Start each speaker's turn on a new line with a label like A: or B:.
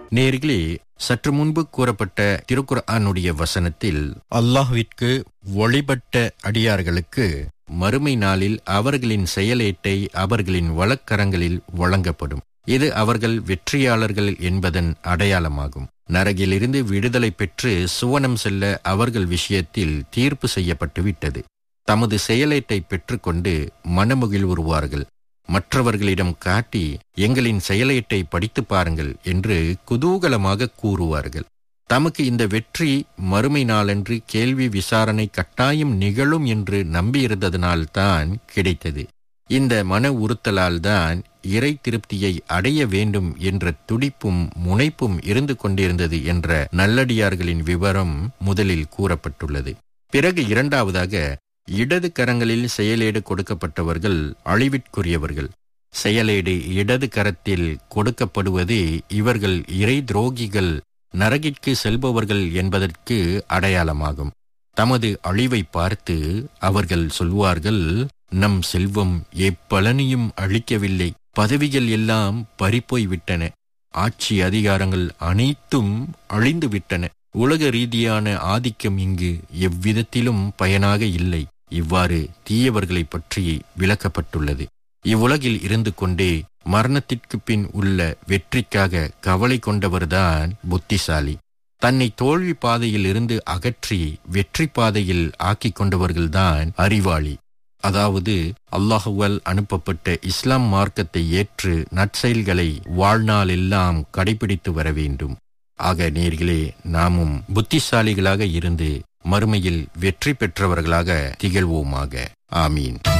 A: நேர்களே சற்று முன்பு கூறப்பட்ட திருக்குர்ஆனுடைய வசனத்தில் அல்லாஹ்விற்கு வழிபட்ட அடியார்களுக்கு மறுமை நாளில் அவர்களின் செயலேட்டை அவர்களின் வழக்கரங்களில் வழங்கப்படும் இது அவர்கள் வெற்றியாளர்கள் என்பதன் அடையாளமாகும் நரகிலிருந்து விடுதலை பெற்று சுவனம் செல்ல அவர்கள் விஷயத்தில் தீர்ப்பு செய்யப்பட்டு விட்டது தமது செயலேட்டை பெற்றுக்கொண்டு மனமுகிழ்வுறுவார்கள் மற்றவர்களிடம் காட்டி எங்களின் செயலேட்டை படித்து பாருங்கள் என்று குதூகலமாக கூறுவார்கள் தமக்கு இந்த வெற்றி மறுமை நாளன்று கேள்வி விசாரணை கட்டாயம் நிகழும் என்று நம்பியிருந்ததனால்தான் கிடைத்தது இந்த மன உறுத்தலால் தான் இறை திருப்தியை அடைய வேண்டும் என்ற துடிப்பும் முனைப்பும் இருந்து கொண்டிருந்தது என்ற நல்லடியார்களின் விவரம் முதலில் கூறப்பட்டுள்ளது பிறகு இரண்டாவதாக இடது கரங்களில் செயலேடு கொடுக்கப்பட்டவர்கள் அழிவிற்குரியவர்கள் செயலேடு இடது கரத்தில் கொடுக்கப்படுவதே இவர்கள் இறை துரோகிகள் நரகிற்கு செல்பவர்கள் என்பதற்கு அடையாளமாகும் தமது அழிவை பார்த்து அவர்கள் சொல்வார்கள் நம் செல்வம் எப்பலனையும் அளிக்கவில்லை பதவிகள் எல்லாம் பறிப்போய் விட்டன ஆட்சி அதிகாரங்கள் அனைத்தும் அழிந்து விட்டன உலக ரீதியான ஆதிக்கம் இங்கு எவ்விதத்திலும் பயனாக இல்லை இவ்வாறு தீயவர்களைப் பற்றி விளக்கப்பட்டுள்ளது இவ்வுலகில் இருந்து கொண்டே மரணத்திற்கு பின் உள்ள வெற்றிக்காக கவலை கொண்டவர்தான் புத்திசாலி தன்னை தோல்வி பாதையில் இருந்து அகற்றி வெற்றி பாதையில் ஆக்கிக் கொண்டவர்கள்தான் அறிவாளி அதாவது அல்லாஹுவல் அனுப்பப்பட்ட இஸ்லாம் மார்க்கத்தை ஏற்று நற்செயல்களை வாழ்நாள் எல்லாம் கடைபிடித்து வர வேண்டும் ஆக நேர்களே நாமும் புத்திசாலிகளாக இருந்து மறுமையில் வெற்றி பெற்றவர்களாக திகழ்வோமாக ஆமீன்